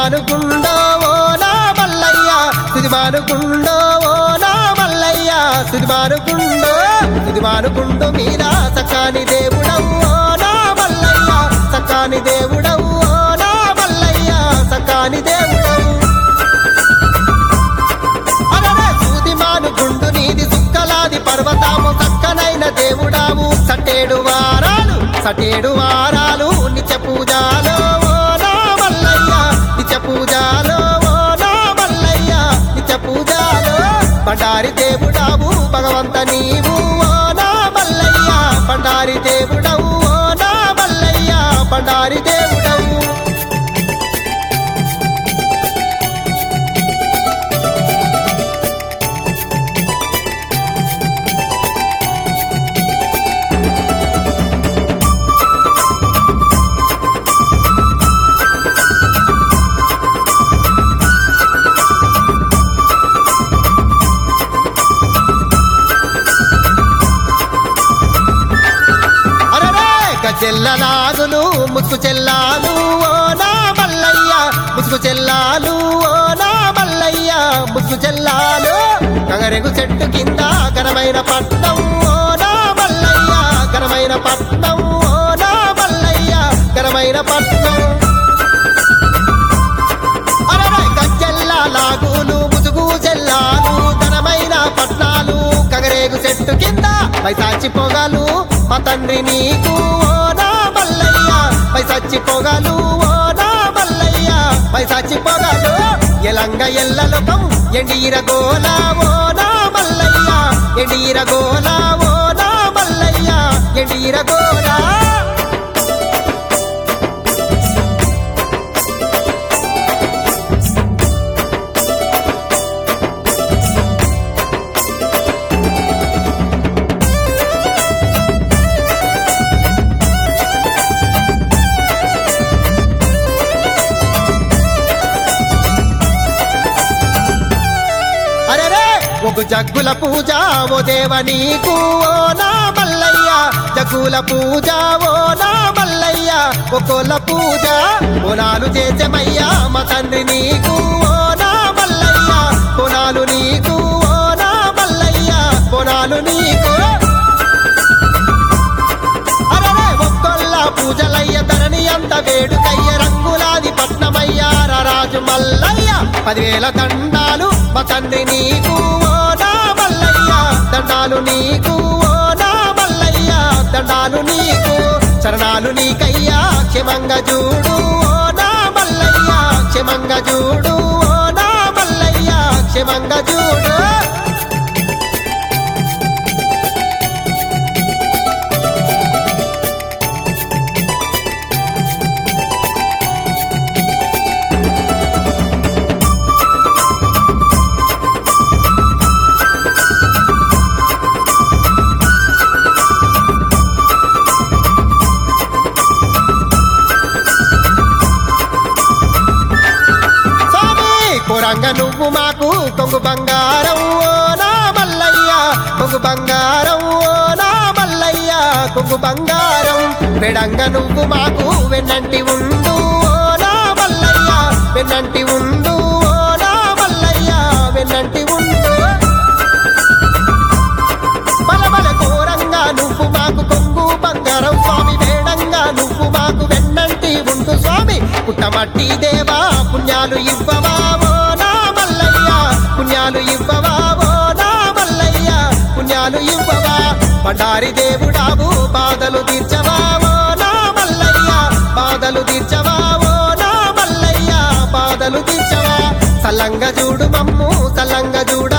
సుదిమానుకుండో ఓ నా మల్లయ్య సుదిమానుకుండో ఓ నా మల్లయ్య సుదిమానుకుండో సుదిమానుకుండు మీద సకాని దేవుడవు ఓ నా మల్లయ్య సకాని దేవుడవు ఓ నా మల్లయ్య సకాని దేవుడవు అలరే సూదిమాను గుండు నీది సుక్కలాది పర్వతాము చక్కనైన దేవుడావు సటేడు వారాలు సటేడు వారాలు నిత్య పూజాలో ఓ నా మల్లయ్య నిత్య పూజాలో ఓ నా మల్లయ్య నిత్య పూజాలో బండారి దేవుడావు భగవంత నీవు ఓ నా మల్లయ్య బండారి దేవుడవు ఓ నా మల్లయ్య బండారి దేవుడవు అరరే గజెల్ల నాగులు ముసుగు చెల్లాలు ఓ నా మల్లయ్య ముసుగు చెల్లాలు ఓ నా మల్లయ్య ముసుగు చెల్లాలు కగరెగు చెట్టు కింద ఘనమైన పట్నం ఓ నా మల్లయ్య ఘనమైన పట్నం ఓ నా మల్లయ్య ఘనమైన పట్నం అరవై గజ్జెల్లా లాగులు ముసుగు చెల్లాలు ధనమైన పట్నాలు కగరేగు చెట్టు కింద పైసాచి పొగలు మా తండ్రి నీకు ఓ నా మల్లయ్య పైసాచి పొగలు ఓ నా మల్లయ్య పైసాచి పొగలు ఎలంగ ఎల్లలోకం ఎండీర గోల ఓ నా మల్లయ్య ఎండీర గోల ఓ నా మల్లయ్య ఎండీర గోలా అరెరే ఒక జగ్గుల పూజ ఓ దేవ నీకు ఓ నా మల్లయ్య జగ్గుల పూజ ఓ నా మల్లయ్య ఒకోల పూజ పొలాలు చేసమయ్యా మా తండ్రి నీకు ఓ నా మల్లయ్య పొలాలు నీకు ఓ నా మల్లయ్య పొలాలు నీకు అరరే ఒక్కొల్ల పూజలయ్య ధరణి అంత వేడుకయ్య రంగులాది పట్నమయ్యార రాజు మల్లయ్య పదివేల దండాలు మా తండ్రి నీకు ఓ నా మల్లయ్య దండాలు నీకు ఓ నా మల్లయ్య దండాలు నీకు చరణాలు నీకయ్యా క్షమంగా చూడు ఓ నా మల్లయ్య క్షమంగా చూడు ఓ నా మల్లయ్య క్షమంగా చూడు స్వామి కొరంగ నువ్వు మాకు కొంగు బంగారం ఓ నా మల్లయ్య కొంగు బంగారం ఓ నా మల్లయ్య కొంగు బంగారం పెడంగ నువ్వు మాకు వెన్నంటి ఉండు ఓ నా మల్లయ్య వెన్నంటి ఉండు ఓ నా మల్లయ్య వెన్నంటి ఉండు బలబల ఘోరంగా నువ్వు మాకు కొంగు బంగారం స్వామి వేడంగా నువ్వు మాకు వెన్నంటి ఉండు స్వామి పుట్టమట్టి దేవా పుణ్యాలు ఇవ్వవా ఓ నా మల్లయ్య పుణ్యాలు ఇవ్వవా ఓ నా మల్లయ్య పుణ్యాలు ఇవ్వవా బండారి దేవుడావు బాధలు తీర్చవా ఓ నా మల్లయ్య బాధలు తీర్చవా ఓ నా మల్లయ్య బాధలు తీర్చవా సల్లంగా చూడు మమ్ము సల్లంగా చూడ